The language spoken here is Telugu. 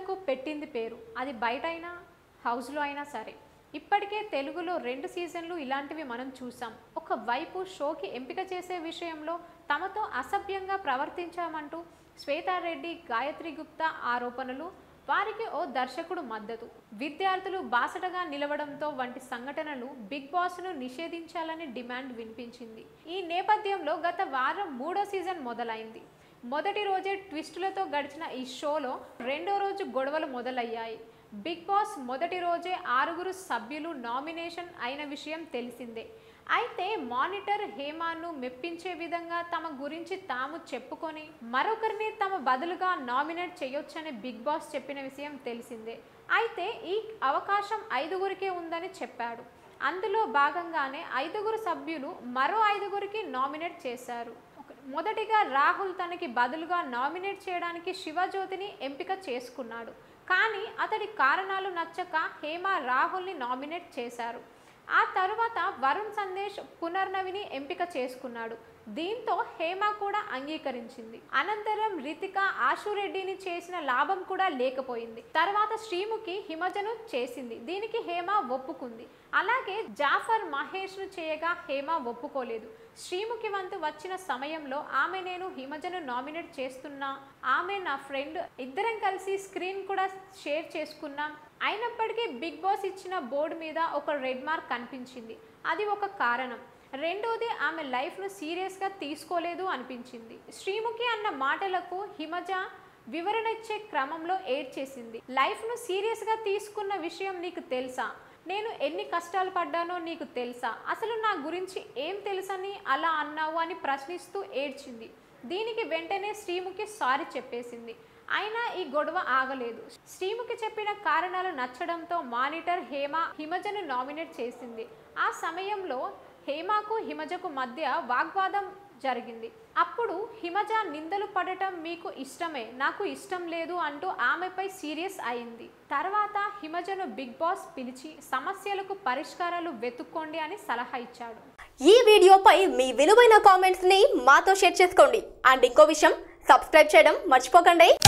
సీజన్లకు పెట్టింది పేరు అది బయట అయినా హౌస్లో అయినా సరే ఇప్పటికే తెలుగులో రెండు సీజన్లు ఇలాంటివి మనం చూసాం ఒకవైపు షోకి ఎంపిక చేసే విషయంలో తమతో అసభ్యంగా ప్రవర్తించామంటూ శ్వేతారెడ్డి గాయత్రి గుప్తా ఆరోపణలు వారికి ఓ దర్శకుడు మద్దతు విద్యార్థులు బాసటగా నిలవడంతో వంటి సంఘటనలు బిగ్ బాస్ను నిషేధించాలని డిమాండ్ వినిపించింది ఈ నేపథ్యంలో గత వారం మూడో సీజన్ మొదలైంది మొదటి రోజే ట్విస్టులతో గడిచిన ఈ షోలో రెండో రోజు గొడవలు మొదలయ్యాయి బిగ్ బాస్ మొదటి రోజే ఆరుగురు సభ్యులు నామినేషన్ అయిన విషయం తెలిసిందే అయితే మానిటర్ హేమాను మెప్పించే విధంగా తమ గురించి తాము చెప్పుకొని మరొకరిని తమ బదులుగా నామినేట్ చేయొచ్చని బిగ్ బాస్ చెప్పిన విషయం తెలిసిందే అయితే ఈ అవకాశం ఐదుగురికే ఉందని చెప్పాడు అందులో భాగంగానే ఐదుగురు సభ్యులు మరో ఐదుగురికి నామినేట్ చేశారు ఒక- మొదటిగా రాహుల్ తనకి బదులుగా నామినేట్ చేయడానికి శివజ్యోతిని ఎంపిక చేసుకున్నాడు కానీ అతడి కారణాలు నచ్చక హేమ రాహుల్ని నామినేట్ చేశారు ఆ తరువాత వరుణ్ సందేశ్ పునర్నవిని ఎంపిక చేసుకున్నాడు దీంతో హేమ కూడా అంగీకరించింది అనంతరం రితిక ఆశురెడ్డిని చేసిన లాభం కూడా లేకపోయింది తర్వాత శ్రీముఖి హిమజను చేసింది దీనికి హేమ ఒప్పుకుంది అలాగే జాఫర్ మహేష్ ను చేయగా హేమ ఒప్పుకోలేదు శ్రీముఖి వంతు వచ్చిన సమయంలో ఆమె నేను హిమజను నామినేట్ చేస్తున్నా ఆమె నా ఫ్రెండ్ ఇద్దరం కలిసి స్క్రీన్ కూడా షేర్ చేసుకున్నాం అయినప్పటికీ బిగ్ బాస్ ఇచ్చిన బోర్డు మీద ఒక రెడ్ మార్క్ కనిపించింది అది ఒక కారణం రెండోది ఆమె లైఫ్ను సీరియస్గా తీసుకోలేదు అనిపించింది శ్రీముఖి అన్న మాటలకు హిమజ వివరణ ఇచ్చే క్రమంలో ఏడ్ చేసింది లైఫ్ను సీరియస్గా తీసుకున్న విషయం నీకు తెలుసా నేను ఎన్ని కష్టాలు పడ్డానో నీకు తెలుసా అసలు నా గురించి ఏం తెలుసని అలా అన్నావు అని ప్రశ్నిస్తూ ఏడ్చింది దీనికి వెంటనే శ్రీముఖి సారీ చెప్పేసింది అయినా ఈ గొడవ ఆగలేదు శ్రీముఖి చెప్పిన కారణాలు నచ్చడంతో మానిటర్ హేమ హిమజను నామినేట్ చేసింది ఆ సమయంలో హేమకు హిమజకు మధ్య వాగ్వాదం జరిగింది అప్పుడు హిమజ నిందలు పడటం మీకు ఇష్టమే నాకు ఇష్టం లేదు అంటూ ఆమెపై సీరియస్ అయింది తర్వాత హిమజను బిగ్ బాస్ పిలిచి సమస్యలకు పరిష్కారాలు వెతుక్కోండి అని సలహా ఇచ్చాడు ఈ వీడియోపై మీ విలువైన కామెంట్స్ ని మాతో షేర్ చేసుకోండి అండ్ ఇంకో విషయం సబ్స్క్రైబ్ చేయడం మర్చిపోకండి